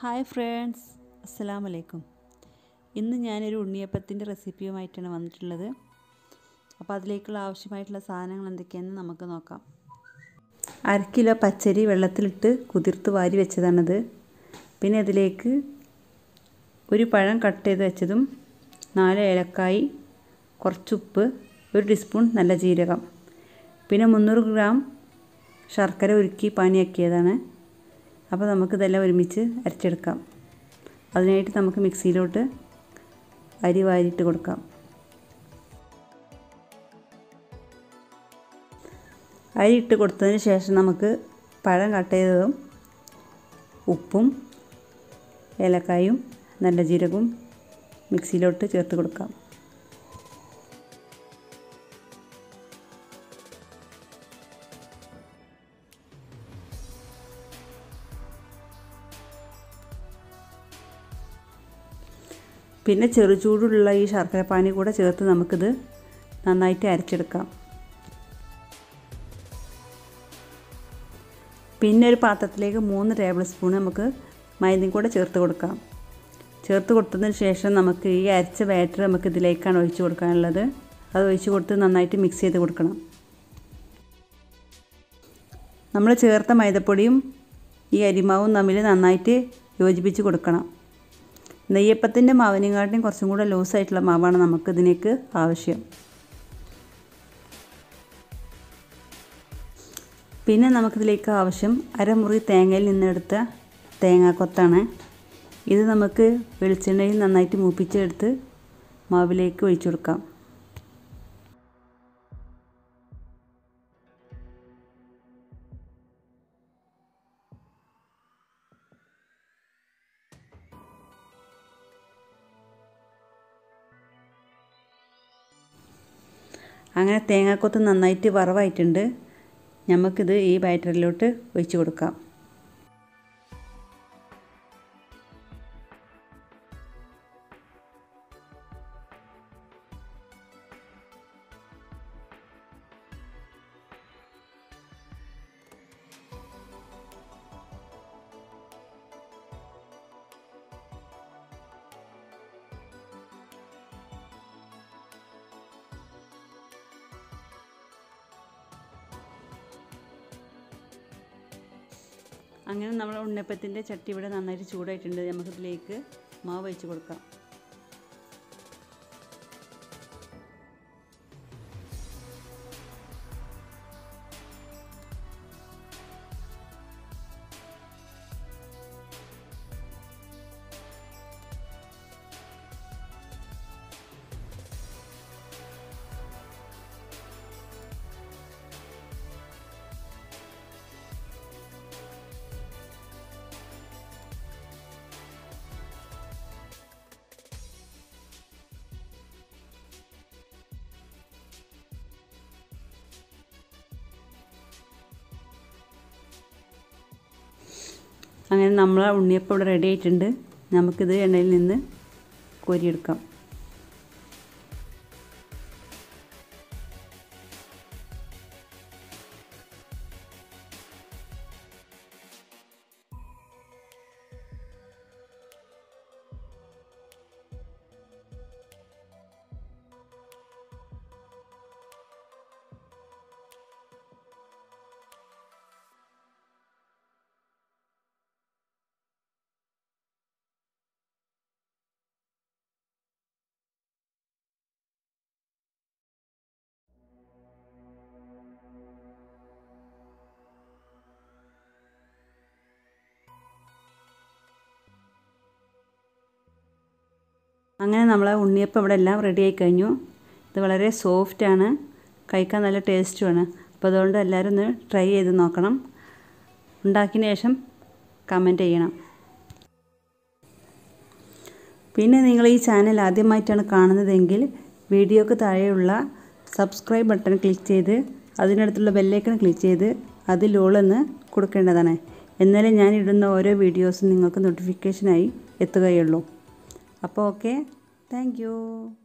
hi friends അസ്സലാമു അലൈക്കും ഇന്ന് ഞാനൊരു ഉണ്ണിയപ്പത്തിൻ്റെ റെസിപ്പിയുമായിട്ടാണ് വന്നിട്ടുള്ളത് അപ്പോൾ അതിലേക്കുള്ള ആവശ്യമായിട്ടുള്ള സാധനങ്ങൾ എന്തൊക്കെയാണെന്ന് നമുക്ക് നോക്കാം അര കിലോ പച്ചരി വെള്ളത്തിലിട്ട് കുതിർത്ത് വാരി വെച്ചതാണത് പിന്നെ അതിലേക്ക് ഒരു പഴം കട്ട് ചെയ്ത് വെച്ചതും നാല് ഏലക്കായി കുറച്ചുപ്പ് ഒരു ടീസ്പൂൺ നല്ല ജീരകം പിന്നെ മുന്നൂറ് ഗ്രാം ശർക്കര ഉരുക്കി പാനിയാക്കിയതാണ് അപ്പോൾ നമുക്കിതെല്ലാം ഒരുമിച്ച് അരച്ചെടുക്കാം അതിനായിട്ട് നമുക്ക് മിക്സിയിലോട്ട് അരി വാരിയിട്ട് കൊടുക്കാം അരി ഇട്ട് കൊടുത്തതിന് ശേഷം നമുക്ക് പഴം കട്ട് ചെയ്തതും ഉപ്പും ഏലക്കായും നല്ല ജീരകവും മിക്സിയിലോട്ട് ചേർത്ത് കൊടുക്കാം പിന്നെ ചെറുചൂടുള്ള ഈ ശർക്കരപ്പാനി കൂടെ ചേർത്ത് നമുക്കിത് നന്നായിട്ട് അരച്ചെടുക്കാം പിന്നെ ഒരു പാത്രത്തിലേക്ക് മൂന്ന് ടേബിൾ സ്പൂൺ നമുക്ക് മൈദയും കൂടെ ചേർത്ത് കൊടുക്കാം ചേർത്ത് കൊടുത്തതിന് ശേഷം നമുക്ക് ഈ അരച്ച ബാറ്റർ നമുക്ക് ഇതിലേക്കാണ് ഒഴിച്ച് കൊടുക്കാനുള്ളത് അത് ഒഴിച്ച് കൊടുത്ത് നന്നായിട്ട് മിക്സ് ചെയ്ത് കൊടുക്കണം നമ്മൾ ചേർത്ത മൈദപ്പൊടിയും ഈ അരിമാവും തമ്മിൽ നന്നായിട്ട് യോജിപ്പിച്ച് കൊടുക്കണം നെയ്യപ്പത്തിൻ്റെ മാവിനെക്കാട്ടിയും കുറച്ചും കൂടെ ലൂസായിട്ടുള്ള മാവാണ് നമുക്ക് ഇതിലേക്ക് ആവശ്യം പിന്നെ നമുക്കിതിലേക്ക് ആവശ്യം അരമുറി തേങ്ങയിൽ നിന്നെടുത്ത തേങ്ങാക്കൊത്താണ് ഇത് നമുക്ക് വെളിച്ചെണ്ണയിൽ നന്നായിട്ട് മൂപ്പിച്ചെടുത്ത് മാവിലേക്ക് ഒഴിച്ചു കൊടുക്കാം അങ്ങനെ തേങ്ങാക്കൊത്ത് നന്നായിട്ട് വറവായിട്ടുണ്ട് നമുക്കിത് ഈ ബാറ്ററിലോട്ട് ഒഴിച്ച് കൊടുക്കാം അങ്ങനെ നമ്മൾ ഉണ്ണപ്പത്തിൻ്റെ ചട്ടി ഇവിടെ നന്നായിട്ട് ചൂടായിട്ടുണ്ട് നമുക്കിതിലേക്ക് മാവ് വെച്ച് കൊടുക്കാം അങ്ങനെ നമ്മൾ ഉണ്ണിയപ്പം ഇവിടെ റെഡി ആയിട്ടുണ്ട് നമുക്കിത് എണ്ണയിൽ നിന്ന് കോരിയെടുക്കാം അങ്ങനെ നമ്മളെ ഉണ്ണിയപ്പം ഇവിടെ എല്ലാം റെഡി ആയി കഴിഞ്ഞു ഇത് വളരെ സോഫ്റ്റാണ് കഴിക്കാൻ നല്ല ടേസ്റ്റുമാണ് അപ്പോൾ അതുകൊണ്ട് എല്ലാവരും ഒന്ന് ട്രൈ ചെയ്ത് നോക്കണം ഉണ്ടാക്കിയതിന് ശേഷം കമൻറ്റ് ചെയ്യണം പിന്നെ നിങ്ങൾ ഈ ചാനൽ ആദ്യമായിട്ടാണ് കാണുന്നതെങ്കിൽ വീഡിയോക്ക് താഴെയുള്ള സബ്സ്ക്രൈബ് ബട്ടൺ ക്ലിക്ക് ചെയ്ത് അതിനടുത്തുള്ള ബെല്ലൈക്കൺ ക്ലിക്ക് ചെയ്ത് അതിൽ ഓളെന്ന് കൊടുക്കേണ്ടതാണ് എന്നാലേ ഞാൻ ഇടുന്ന ഓരോ വീഡിയോസും നിങ്ങൾക്ക് നോട്ടിഫിക്കേഷനായി എത്തുകയുള്ളൂ അപ്പോൾ ഓക്കെ താങ്ക്